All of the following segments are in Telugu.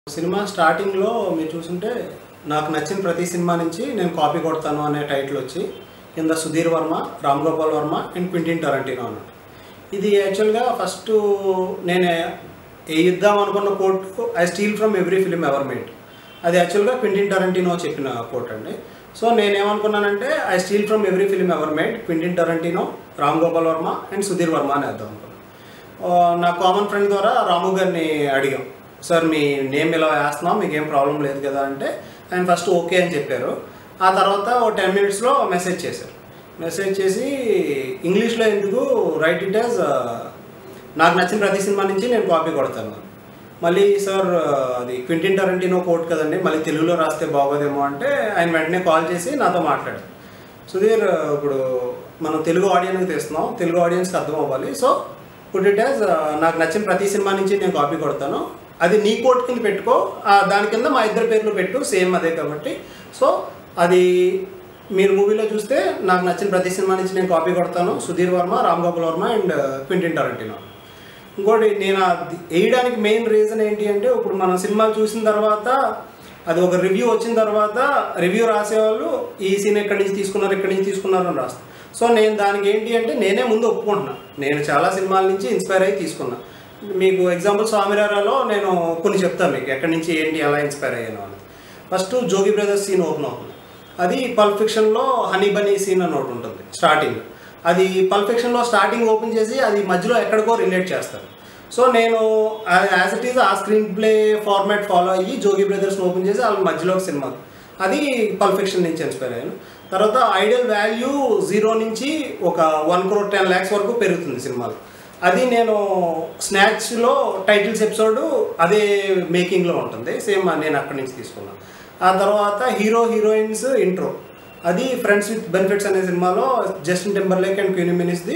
సినిమా స్టార్టింగ్లో మీరు చూసుంటే నాకు నచ్చిన ప్రతి సినిమా నుంచి నేను కాపీ కొడతాను అనే టైటిల్ వచ్చి కింద Sudheer Varma Ram Gopal Varma and Quentin Tarantino అన్నట్టు ఇది యాక్చువల్గా ఫస్ట్ నేను ఇద్దాం అనుకున్న quote I steal from every film ever made అది యాక్చువల్గా క్వింటిన్ టరంటినో చెప్పిన కోట్ అండి సో నేనేమనుకున్నానంటే I steal from every film ever made Quentin Tarantino Ram Gopal Varma and Sudheer Varma అని వేద్దాం అనుకున్నాను ఆ, నా కామన్ ఫ్రెండ్ ద్వారా రాము గారిని అడిగాం సార్ మీ నేమ్ ఇలా వేస్తున్నాం మీకు ఏం ప్రాబ్లం లేదు కదా అంటే ఆయన ఫస్ట్ ఓకే అని చెప్పారు ఆ తర్వాత ఓ టెన్ మినిట్స్లో మెసేజ్ చేశారు మెసేజ్ చేసి ఇంగ్లీష్లో ఎందుకు రైట్ ఇట్ యాజ్ నాకు నచ్చిన ప్రతి సినిమా నుంచి నేను కాపీ కొడతాను మళ్ళీ సార్ అది క్వింటిన్ టరెంటినో కోట్ కదండి మళ్ళీ తెలుగులో రాస్తే బాగోదేమో అంటే ఆయన వెంటనే కాల్ చేసి నాతో మాట్లాడారు సుధీర్ ఇప్పుడు మనం తెలుగు ఆడియన్కి తెస్తున్నాం తెలుగు ఆడియన్స్కి అర్థం అవ్వాలి సో పుట్ ఇట్ యాజ్ నాకు నచ్చిన ప్రతి సినిమా నుంచి నేను కాపీ కొడతాను అది నీ కోట్ కింద పెట్టుకో ఆ, దాని కింద మా ఇద్దరు పేర్లు పెట్టు సేమ్ అదే కాబట్టి సో అది మీరు మూవీలో చూస్తే నాకు నచ్చిన ప్రతి సినిమా నుంచి నేను కాపీ కొడతాను Sudheer Varma Ram Gopal Varma and Quentin Tarantino ఇంకోటి నేను అది వేయడానికి మెయిన్ రీజన్ ఏంటి అంటే ఇప్పుడు మనం సినిమాలు చూసిన తర్వాత అది ఒక రివ్యూ వచ్చిన తర్వాత రివ్యూ రాసేవాళ్ళు ఈ సీన్ ఎక్కడి నుంచి తీసుకున్నారు ఎక్కడి నుంచి తీసుకున్నారు అని రాస్తారు సో నేను దానికి ఏంటి అంటే నేనే ముందు ఒప్పుకుంటున్నా నేను చాలా సినిమాల నుంచి ఇన్స్పైర్ అయ్యి తీసుకున్నా మీకు ఎగ్జాంపుల్ స్వామిరారాలో నేను కొన్ని చెప్తాను మీకు ఎక్కడి నుంచి ఏంటి ఎలా ఇన్స్పైర్ అయ్యాను అని first Jogi brothers scene open అవుతుంది అది పల్ప్ ఫిక్షన్లో హనీ బనీ సీన్ అని ఒకటి ఉంటుంది స్టార్టింగ్ అది పల్ప్ ఫిక్షన్లో స్టార్టింగ్ ఓపెన్ చేసి అది మధ్యలో ఎక్కడికో రిలేట్ చేస్తారు సో నేను యాజ్ ఇట్ ఈస్ ఆ స్క్రీన్ ప్లే ఫార్మాట్ ఫాలో అయ్యి జోగి బ్రదర్స్ని ఓపెన్ చేసి వాళ్ళ మధ్యలో ఒక సినిమా అది పల్ప్ ఫిక్షన్ నుంచి ఇన్స్పైర్ అయ్యాను తర్వాత ఐడియల్ వాల్యూ జీరో నుంచి ఒక వన్ క్రోర్ టెన్ ల్యాక్స్ వరకు పెరుగుతుంది సినిమాలు అది నేను స్నాచ్లో టైటిల్స్ ఎపిసోడ్ అదే మేకింగ్లో ఉంటుంది సేమ్ నేను అక్కడి నుంచి తీసుకున్నాను ఆ తర్వాత హీరో హీరోయిన్స్ ఇంట్రో అది ఫ్రెండ్స్ విత్ బెనిఫిట్స్ అనే సినిమాలో జస్టిన్ టెంబర్లేక్ అండ్ క్యూని మినిస్ది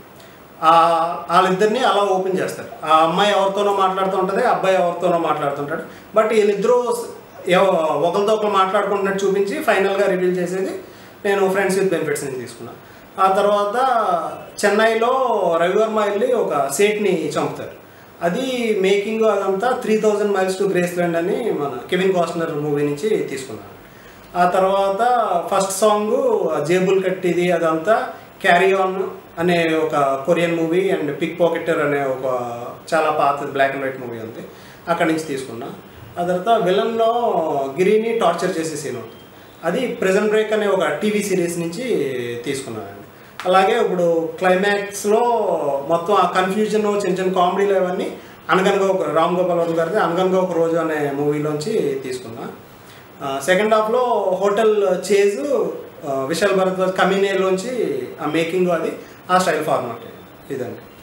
వాళ్ళిద్దరిని అలా ఓపెన్ చేస్తారు ఆ అమ్మాయి ఎవరితోనో మాట్లాడుతూ ఉంటుంది ఆ అబ్బాయి ఎవరితోనో మాట్లాడుతుంటాడు బట్ వీళ్ళిద్దరూ ఎవ- ఒకరితో ఒకరు మాట్లాడుకుంటున్నట్టు చూపించి ఫైనల్గా రివీల్ చేసేది నేను ఫ్రెండ్స్ విత్ బెనిఫిట్స్ నుంచి తీసుకున్నాను ఆ తర్వాత చెన్నైలో రవివర్మ వెళ్ళి ఒక సేట్ని చంపుతారు అది మేకింగ్ అదంతా three thousand miles to Graceland అని మన కెవిన్ కాస్ట్నర్ మూవీ నుంచి తీసుకున్నాను ఆ తర్వాత ఫస్ట్ సాంగ్ జేబుల్ కట్టిది అదంతా క్యారీ ఆన్ అనే ఒక Korean movie and pickpocketer అనే ఒక చాలా పాత బ్లాక్ అండ్ వైట్ మూవీ ఉంది అక్కడి నుంచి తీసుకున్నా ఆ తర్వాత విలన్లో గిరిని టార్చర్ చేసే సీన్ ఉంటుంది అది ప్రెజెంట్ బ్రేక్ అనే ఒక టీవీ సిరీస్ నుంచి తీసుకున్నానండి అలాగే ఇప్పుడు క్లైమాక్స్లో మొత్తం ఆ కన్ఫ్యూజన్ చిన్న చిన్న కామెడీలు అవన్నీ అనగనగా ఒక రామ్ గోపాల్ వర్మ గారిది అనగనగా ఒక రోజు అనే మూవీలోంచి తీసుకున్నా సెకండ్ హాఫ్లో హోటల్ చేజ్ విశాల్ భరద్వాజ్ కమినేలోంచి ఆ మేకింగ్ అది ఆ స్టైల్ ఫార్మాట్ ఇదండి